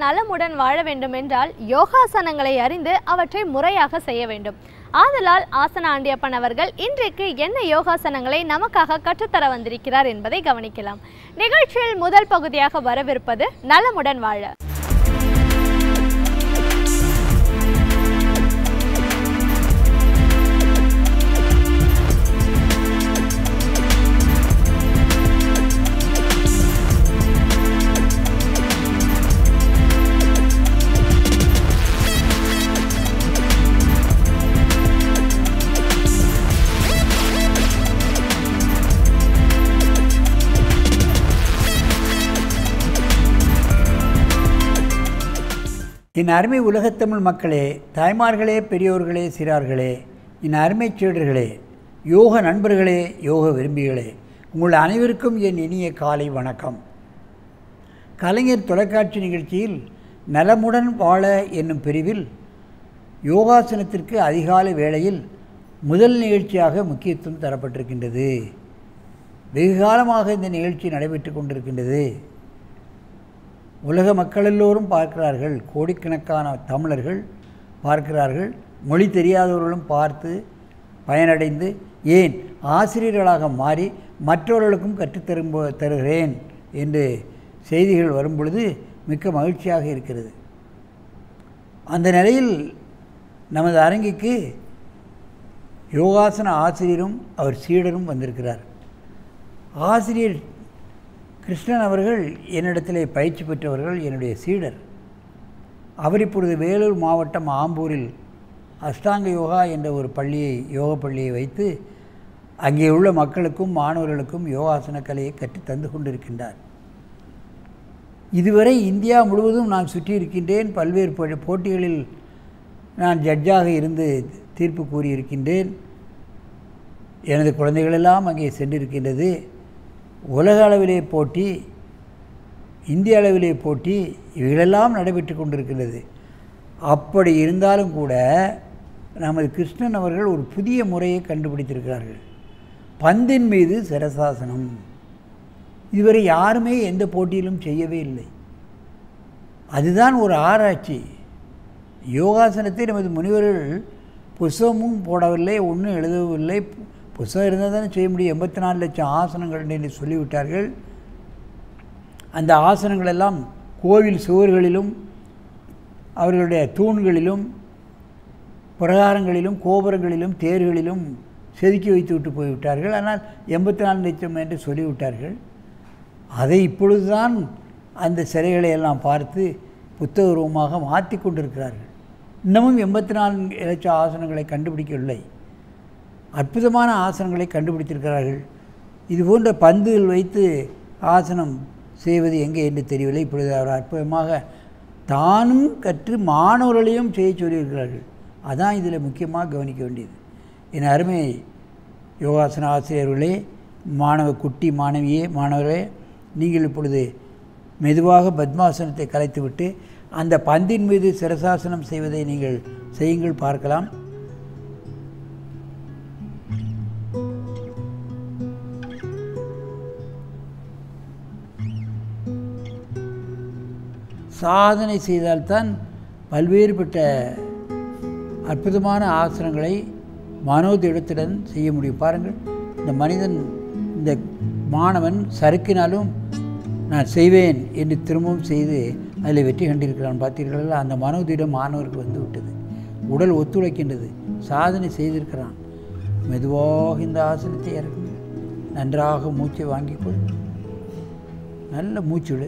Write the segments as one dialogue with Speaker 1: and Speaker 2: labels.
Speaker 1: நலமுடன் வாழ வேண்டும் என்றால் யோகாசனங்களை அறிந்து அவற்றை முறையாக செய்ய வேண்டும் ஆதலால் ஆசன ஆண்டியப்பன் அவர்கள் இன்றைக்கு என்ன யோகாசனங்களை நமக்காக கற்றுத்தர வந்திருக்கிறார் என்பதை கவனிக்கலாம் நிகழ்ச்சியில் முதல் பகுதியாக வரவிருப்பது நலமுடன் வாழ
Speaker 2: என் அருமை உலகத்தமிழ் மக்களே தாய்மார்களே பெரியோர்களே சிறார்களே என் அருமை சீடர்களே யோக நண்பர்களே யோக விரும்பிகளே உங்கள் அனைவருக்கும் என் இனிய காலை வணக்கம் கலைஞர் தொலைக்காட்சி நிகழ்ச்சியில் நலமுடன் வாழ என்னும் பிரிவில் யோகாசனத்திற்கு அதிகாலை வேளையில் முதல் நிகழ்ச்சியாக முக்கியத்துவம் தரப்பட்டிருக்கின்றது வெகு காலமாக இந்த நிகழ்ச்சி நடைபெற்று கொண்டிருக்கின்றது உலக மக்கள் எல்லோரும் பார்க்கிறார்கள் கோடிக்கணக்கான தமிழர்கள் பார்க்கிறார்கள் மொழி தெரியாதவர்களும் பார்த்து பயனடைந்து ஏன் ஆசிரியர்களாக மாறி மற்றவர்களுக்கும் கற்றுத்தரும் தருகிறேன் என்று செய்திகள் வரும் பொழுது மிக்க மகிழ்ச்சியாக இருக்கிறது அந்த நிலையில் நமது அரங்கிற்கு யோகாசன ஆசிரியரும் அவர் சீடரும் வந்திருக்கிறார் ஆசிரியர் கிருஷ்ணன் அவர்கள் என்னிடத்திலே பயிற்சி பெற்றவர்கள் என்னுடைய சீடர் அவர் இப்பொழுது வேலூர் மாவட்டம் ஆம்பூரில் அஷ்டாங்க யோகா என்ற ஒரு பள்ளியை யோக பள்ளியை வைத்து அங்கே உள்ள மக்களுக்கும் மாணவர்களுக்கும் யோகாசன கலையை கற்றுத் தந்து கொண்டிருக்கின்றார் இதுவரை இந்தியா முழுவதும் நான் சுற்றி இருக்கின்றேன் பல்வேறு போ- போட்டிகளில் நான் ஜட்ஜாக இருந்து தீர்ப்பு கூறியிருக்கின்றேன் எனது குழந்தைகளெல்லாம் அங்கே சென்றிருக்கின்றது உலக அளவிலே போட்டி இந்திய அளவிலே போட்டி இவைகளெல்லாம் நடைபெற்று கொண்டிருக்கின்றது அப்படி இருந்தாலும் கூட நமது கிருஷ்ணன் அவர்கள் ஒரு புதிய முறையை கண்டுபிடித்திருக்கிறார்கள் பந்தின் மீது சிரசாசனம் இதுவரை யாருமே எந்த போட்டியிலும் செய்யவே இல்லை அதுதான் ஒரு ஆராய்ச்சி யோகாசனத்தை நமது முனிவர்கள் புஸ்தகமும் போடவில்லை ஒன்றும் எழுதவில்லை புஸ்தகம் இருந்தால் தானே செய்ய முடியும் எண்பத்தி நாலு லட்சம் ஆசனங்கள் என்று சொல்லிவிட்டார்கள் அந்த ஆசனங்கள் எல்லாம் கோவில் சுவர்களிலும் அவர்களுடைய தூண்களிலும் பிரகாரங்களிலும் கோபுரங்களிலும் தேர்களிலும் செதுக்கி வைத்து விட்டு போய்விட்டார்கள் ஆனால் எண்பத்தி நாலு லட்சம் என்று சொல்லிவிட்டார்கள் அதை இப்பொழுதுதான் அந்த சிலைகளை எல்லாம் பார்த்து புத்தக ரூபமாக மாற்றி கொண்டிருக்கிறார்கள் இன்னமும் எண்பத்தி நாலு லட்சம் ஆசனங்களை கண்டுபிடிக்கவில்லை அற்புதமான ஆசனங்களை கண்டுபிடித்திருக்கிறார்கள் இது போன்ற பந்துகள் வைத்து ஆசனம் செய்வது எங்கே என்று தெரியவில்லை இப்பொழுது அவர் அற்புதமாக தானும் கற்று மாணவர்களையும் செய்ய சொல்லியிருக்கிறார்கள் அதான் இதில் முக்கியமாக கவனிக்க வேண்டியது என் அருமை யோகாசன ஆசிரியர்களே மாணவ குட்டி மாணவியே மாணவர்களே நீங்கள் இப்பொழுது மெதுவாக பத்மாசனத்தை கலைத்துவிட்டு அந்த பந்தின் மீது சிரசாசனம் செய்வதை நீங்கள் செய்யுங்கள் பார்க்கலாம் சாதனை செய்தால்தான் பல்வேறுபட்ட அற்புதமான ஆசனங்களை மனோதிடத்துடன் செய்ய முடியும் பாருங்கள் இந்த மனிதன் இந்த மாணவன் சறுக்கினாலும் நான் செய்வேன் என்று திரும்பவும் செய்து அதில் வெற்றி கண்டிருக்கிறான் பார்த்தீர்களா அந்த மனோதிடம் மாணவருக்கு வந்து விட்டது உடல் ஒத்துழைக்கின்றது சாதனை செய்திருக்கிறான் மெதுவாக இந்த ஆசனத்தை இறக்குங்கள் நன்றாக மூச்சை வாங்கிக்கொள் நல்ல மூச்சுடு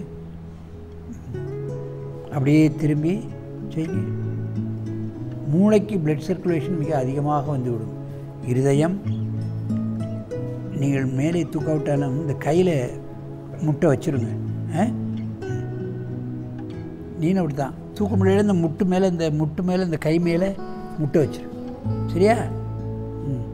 Speaker 2: அப்படியே திரும்பி செய்யுங்க மூளைக்கு பிளட் சர்க்குலேஷன் மிக அதிகமாக வந்துவிடும் இருதயம் நீங்கள் மேலே தூக்க விட்டாலும் இந்த கையில் முட்டை வச்சிருங்க ஆ? நீனும் அப்படி தான் தூக்க முடியல இந்த முட்டு மேலே இந்த முட்டு மேலே இந்த கை மேலே முட்டை வச்சிரு சரியா ம்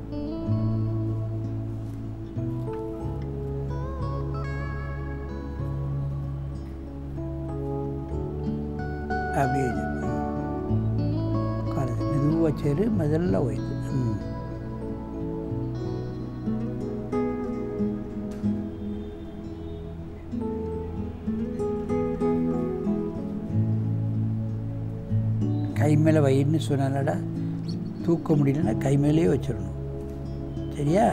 Speaker 2: அப்படியே இது. உட்காருது மெதுவாக சேரு முதல்ல ஒய்து ம் கை மேலே வைன்னு சொன்னாலடா தூக்க முடியலன்னா கை மேலேயே வச்சிடணும் சரியா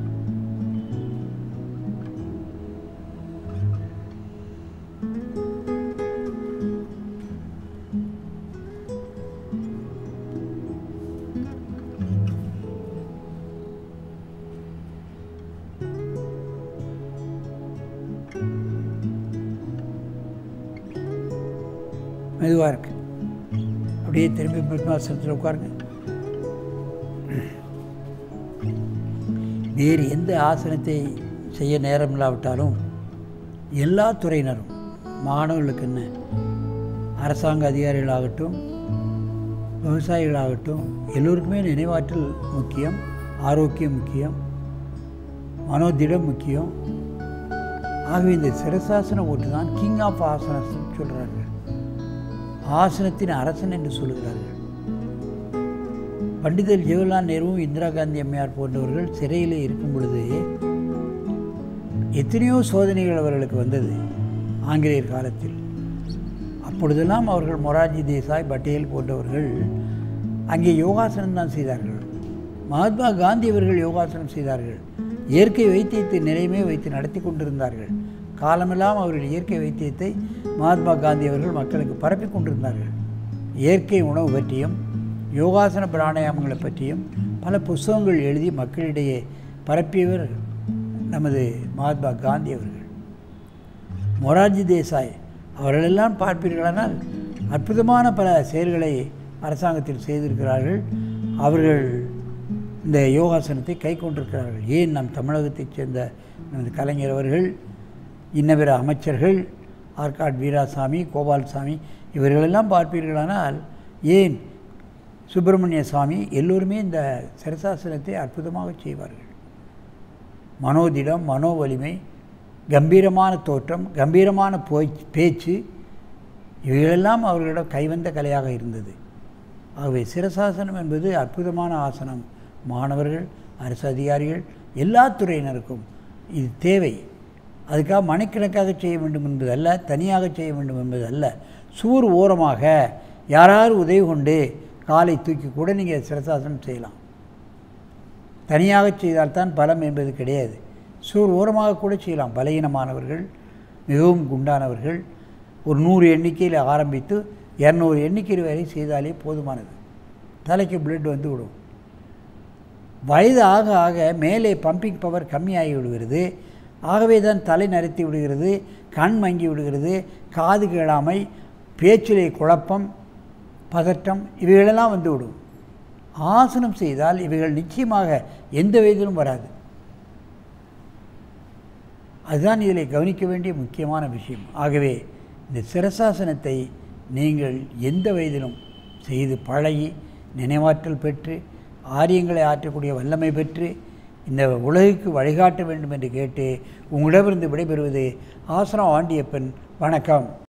Speaker 2: மெதுவாக இருக்கு அப்படியே திரும்பி பத்மாசனத்தில் உட்காருங்க வேறு எந்த ஆசனத்தை செய்ய நேரம் இல்லாவிட்டாலும் எல்லா துறையினரும் மாணவர்களுக்கு என்ன அரசாங்க அதிகாரிகளாகட்டும் விவசாயிகளாகட்டும் எல்லோருக்குமே நினைவாற்றல் முக்கியம் ஆரோக்கியம் முக்கியம் மனோதிடம் முக்கியம் ஆகவே இந்த சிரசாசன ஓட்டு தான் கிங் ஆஃப் ஆசனஸ் சொல்கிறார்கள் ஆசனத்தின் அரசன் என்று சொல்கிறார்கள் பண்டிதர் ஜவஹர்லால் நேருவும் இந்திரா காந்தி அம்மையார் போன்றவர்கள் சிறையில் இருக்கும் பொழுது எத்தனையோ சோதனைகள் அவர்களுக்கு வந்தது ஆங்கிலேயர் காலத்தில் அப்பொழுதெல்லாம் அவர்கள் மொரார்ஜி தேசாய் பட்டேல் போன்றவர்கள் அங்கே யோகாசனம் தான் செய்தார்கள் மகாத்மா காந்தி அவர்கள் யோகாசனம் செய்தார்கள் இயற்கை வைத்தியத்தை நிலையமே வைத்து நடத்தி கொண்டிருந்தார்கள் காலமெல்லாம் அவர்கள் இயற்கை வைத்தியத்தை மகாத்மா காந்தி அவர்கள் மக்களுக்கு பரப்பி கொண்டிருந்தார்கள் இயற்கை உணவு பற்றியும் யோகாசன பிராணாயாமங்களை பற்றியும் பல புஸ்தகங்கள் எழுதி மக்களிடையே பரப்பியவர் நமது மகாத்மா காந்தி அவர்கள் மொரார்ஜி தேசாய் அவர்களெல்லாம் பார்ப்பீர்களானால் அற்புதமான பல செயல்களை அரசாங்கத்தில் செய்திருக்கிறார்கள் அவர்கள் இந்த யோகாசனத்தை கை கொண்டிருக்கிறார்கள் ஏன் நம் தமிழகத்தைச் சேர்ந்த நமது கலைஞர் அவர்கள் இன்ன பிற அமைச்சர்கள் ஆர்காட் வீராசாமி கோபால்சாமி இவர்களெல்லாம் பார்ப்பீர்களானால் ஏன் சுப்பிரமணிய சுவாமி எல்லோருமே இந்த சிரசாசனத்தை அற்புதமாக செய்வார்கள் மனோதிடம் மனோ வலிமை கம்பீரமான தோற்றம் கம்பீரமான போய் பேச்சு இவைகளெல்லாம் அவர்களிடம் கைவந்த கலையாக இருந்தது ஆகவே சிரசாசனம் என்பது அற்புதமான ஆசனம் மாணவர்கள் அரசு அதிகாரிகள் எல்லா துறையினருக்கும் இது தேவை அதுக்காக மணிக்கணக்காக செய்ய வேண்டும் என்பதல்ல தனியாக செய்ய வேண்டும் என்பது அல்ல சூர் ஓரமாக யாராவது உதவி கொண்டு காலை தூக்கி கூட நீங்கள் சிரசாசனம் செய்யலாம் தனியாக செய்தால்தான் பலம் என்பது கிடையாது சூர் ஓரமாக கூட செய்யலாம் பலகீனமானவர்கள் மிகவும் குண்டானவர்கள் ஒரு நூறு எண்ணிக்கையில் ஆரம்பித்து இரநூறு எண்ணிக்கை வரை செய்தாலே போதுமானது தலைக்கு பிளட் வந்து விடும் வயது ஆக ஆக மேலே பம்பிங் பவர் கம்மியாகி விடுகிறது ஆகவே தான் தலை நரைத்து விடுகிறது கண் மங்கி விடுகிறது காது கேளாமை பேச்சிலே குழப்பம் பதட்டம் இவைகளெல்லாம் வந்து விடும் ஆசனம் செய்தால் இவைகள் நிச்சயமாக எந்த வயதிலும் வராது அதுதான் இதில் கவனிக்க வேண்டிய முக்கியமான விஷயம் ஆகவே இந்த சிரசாசனத்தை நீங்கள் எந்த வயதிலும் செய்து பழகி நினைவாற்றல் பெற்று ஆரியங்களை ஆற்றக்கூடிய வல்லமை பெற்று இந்த உலகுக்கு வழிகாட்ட வேண்டும் என்று கேட்டு உங்களிடமிருந்து விடைபெறுவது ஆசனம் ஆண்டியப்பன் வணக்கம்